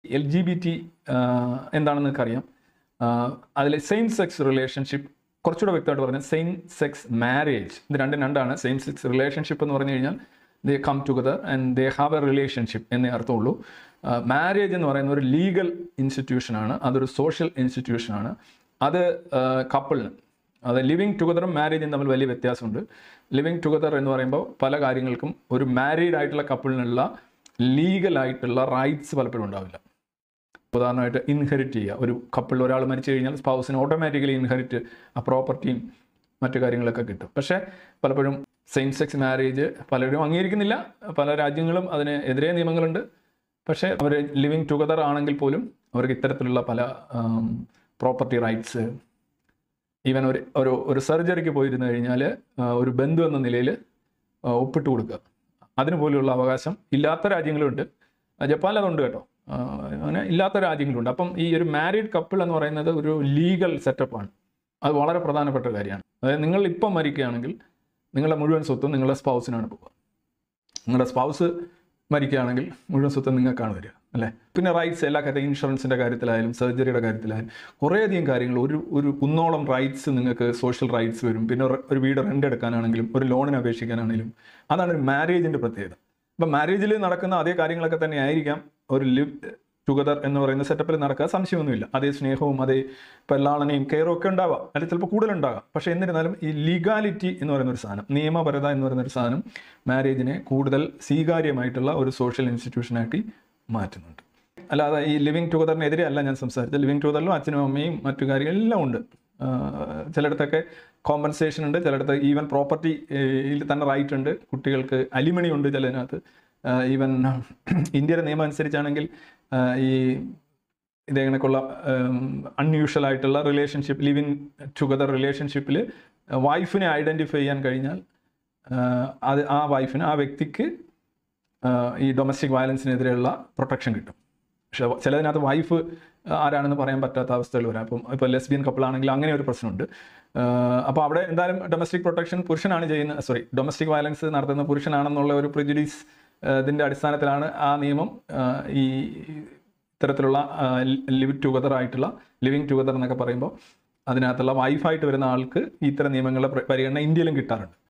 L G B T എന്താണെന്ന് നിങ്ങൾക്ക് അറിയാം അതിൽ സെയിം സെക്സ് റിലേഷൻഷിപ്പ് കുറച്ചുകൂടെ വ്യക്തമായിട്ട് പറഞ്ഞാൽ സെയിം സെക്സ് മാരേജ് ഇത് രണ്ടും രണ്ടാണ് സെയിം സെക്സ് റിലേഷൻഷിപ്പ് എന്ന് പറഞ്ഞു കഴിഞ്ഞാൽ they come together and they have a relationship എന്നേ അർത്ഥമുള്ളൂ മാരേജ് എന്ന് പറയുന്ന ഒരു ലീഗൽ ഇൻസ്റ്റിറ്റ്യൂഷനാണ് അതൊരു സോഷ്യൽ ഇൻസ്റ്റിറ്റ്യൂഷനാണ് അത് കപ്പിളിന് അത് ലിവിങ് ടുഗദറും മാരേജും തമ്മിൽ വലിയ വ്യത്യാസമുണ്ട് ലിവിങ് ടുഗദർ എന്ന് പറയുമ്പോൾ പല കാര്യങ്ങൾക്കും ഒരു മാരീഡ് ആയിട്ടുള്ള കപ്പിളിനുള്ള ലീഗലായിട്ടുള്ള റൈറ്റ്സ് പലപ്പോഴും ഉണ്ടാവില്ല ഉദാഹരണമായിട്ട് ഇൻഹെറിറ്റ് ചെയ്യുക ഒരു കപ്പിൾ ഒരാൾ മരിച്ചു കഴിഞ്ഞാൽ സ്പൗസിന് ഓട്ടോമാറ്റിക്കലി ഇൻഹെറിറ്റ് ആ പ്രോപ്പർട്ടിയും മറ്റു കാര്യങ്ങളൊക്കെ കിട്ടും പക്ഷേ പലപ്പോഴും സെയിം സെക്സ് മാരേജ് പലരും അംഗീകരിക്കുന്നില്ല പല രാജ്യങ്ങളും അതിന് എതിരെ നിയമങ്ങളുണ്ട് പക്ഷേ അവർ ലിവിങ് ടുഗദർ ആണെങ്കിൽ പോലും അവർക്ക് ഇത്തരത്തിലുള്ള പല പ്രോപ്പർട്ടി റൈറ്റ്സ് ഈവൻ ഒരു ഒരു ഒരു സർജറിക്ക് പോയിരുന്നു കഴിഞ്ഞാൽ ഒരു ബന്ധു എന്ന നിലയിൽ ഒപ്പിട്ട് കൊടുക്കുക അതിന് പോലെയുള്ള അവകാശം ഇല്ലാത്ത രാജ്യങ്ങളുണ്ട് ജപ്പാനിൽ അതുണ്ട് കേട്ടോ ആ, അങ്ങനെ ഇല്ലാത്ത രാജ്യങ്ങളുണ്ട് അപ്പം ഈ ഒരു മാരീഡ് കപ്പിൾ എന്ന് പറയുന്നത് ഒരു ലീഗൽ സെറ്റപ്പാണ് അത് വളരെ പ്രധാനപ്പെട്ട കാര്യമാണ് അതായത് നിങ്ങൾ ഇപ്പം മരിക്കുകയാണെങ്കിൽ നിങ്ങളുടെ മുഴുവൻ സ്വത്തും നിങ്ങളുടെ സ്പൗസിനാണ് പോവുക നിങ്ങളുടെ സ്പൗസ് മരിക്കുകയാണെങ്കിൽ മുഴുവൻ സ്വത്തും നിങ്ങൾക്കാണ് വരിക അല്ലേ പിന്നെ റൈറ്റ്സ് എല്ലാ കാര്യത്തിലും ഇൻഷുറൻസിൻ്റെ കാര്യത്തിലായാലും സർജറിയുടെ കാര്യത്തിലായാലും കുറേയധികം കാര്യങ്ങൾ ഒരു ഒരു കുന്നോളം റൈറ്റ്സ് നിങ്ങൾക്ക് സോഷ്യൽ റൈറ്റ്സ് വരും പിന്നെ ഒരു- ഒരു വീട് റെൻ്റ് എടുക്കാനാണെങ്കിലും ഒരു ലോണിന് അപേക്ഷിക്കാനാണെങ്കിലും അതാണ് ഒരു മാരേജിൻ്റെ പ്രത്യേകത അപ്പം മാരേജിൽ നടക്കുന്ന അതേ കാര്യങ്ങളൊക്കെ തന്നെ ആയിരിക്കാം ഒരു ലിവ് ടുഗദർ എന്ന് പറയുന്ന സെറ്റപ്പിൽ നടക്കുക സംശയമൊന്നുമില്ല അതേ സ്നേഹവും അതേ പെല്ലാളനെയും കെയറും ഒക്കെ ഉണ്ടാവാം അല്ലെങ്കിൽ ചിലപ്പോൾ കൂടുതലുണ്ടാകാം പക്ഷേ എന്നിരുന്നാലും ഈ ലീഗാലിറ്റി എന്ന് പറയുന്ന ഒരു സാധനം നിയമപരത എന്ന് പറയുന്ന ഒരു സാധനം മാരേജിനെ കൂടുതൽ സ്വീകാര്യമായിട്ടുള്ള ഒരു സോഷ്യൽ ഇൻസ്റ്റിറ്റ്യൂഷനായിട്ട് മാറ്റുന്നുണ്ട് അല്ലാതെ ഈ ലിവിങ് ടുഗദറിനെതിരെ അല്ല ഞാൻ സംസാരിച്ചത് ലിവിങ് ടുഗദറിലും അച്ഛനും അമ്മയും മറ്റു കാര്യങ്ങൾ എല്ലാം ഉണ്ട് ആഹ് ചിലയിടത്തൊക്കെ കോമ്പൻസേഷൻ ഉണ്ട് ചിലയിടത്ത് ഈവൻ പ്രോപ്പർട്ടിയിൽ തന്നെ റൈറ്റ് ഉണ്ട് കുട്ടികൾക്ക് അലിമണി ഉണ്ട് ചിലതിനകത്ത് ഈവൻ ഇന്ത്യയുടെ നിയമം അനുസരിച്ചാണെങ്കിൽ ആഹ് ഈ ഇതേ കണക്കുള്ള അൺയൂഷ്വൽ ആയിട്ടുള്ള റിലേഷൻഷിപ്പ് ലിവിങ് ടുഗദർ റിലേഷൻഷിപ്പിൽ വൈഫിനെ ഐഡൻറ്റിഫൈ ചെയ്യാൻ കഴിഞ്ഞാൽ ആഹ് അത് ആ വൈഫിന് ആ വ്യക്തിക്ക് ആഹ് ഈ ഡൊമസ്റ്റിക് വയലൻസിനെതിരെയുള്ള പ്രൊട്ടക്ഷൻ കിട്ടും പക്ഷെ ചിലതിനകത്ത് വൈഫ് ആരാണെന്ന് പറയാൻ പറ്റാത്ത അവസ്ഥകൾ വരാം അപ്പം ഇപ്പോൾ ലെസ്ബിയൻ കപ്പിളാണെങ്കിൽ അങ്ങനെ ഒരു പ്രശ്നമുണ്ട് അപ്പോൾ അവിടെ എന്തായാലും ഡൊമസ്റ്റിക് പ്രൊട്ടക്ഷൻ പുരുഷനാണ് ചെയ്യുന്നത് സോറി ഡൊമസ്റ്റിക് വയലൻസ് നടത്തുന്ന പുരുഷനാണെന്നുള്ള ഒരു പ്രിജുഡീസ് ഇതിൻ്റെ അടിസ്ഥാനത്തിലാണ് ആ നിയമം ആ, ഈ ഇത്തരത്തിലുള്ള ലിവ് ടുഗദർ ആയിട്ടുള്ള ലിവിങ് ടുഗദർ എന്നൊക്കെ പറയുമ്പോൾ അതിനകത്തുള്ള വൈഫായിട്ട് വരുന്ന ആൾക്ക് ഇത്തരം നിയമങ്ങളുടെ പ്ര- പരിഗണന ഇന്ത്യയിലും കിട്ടാറുണ്ട്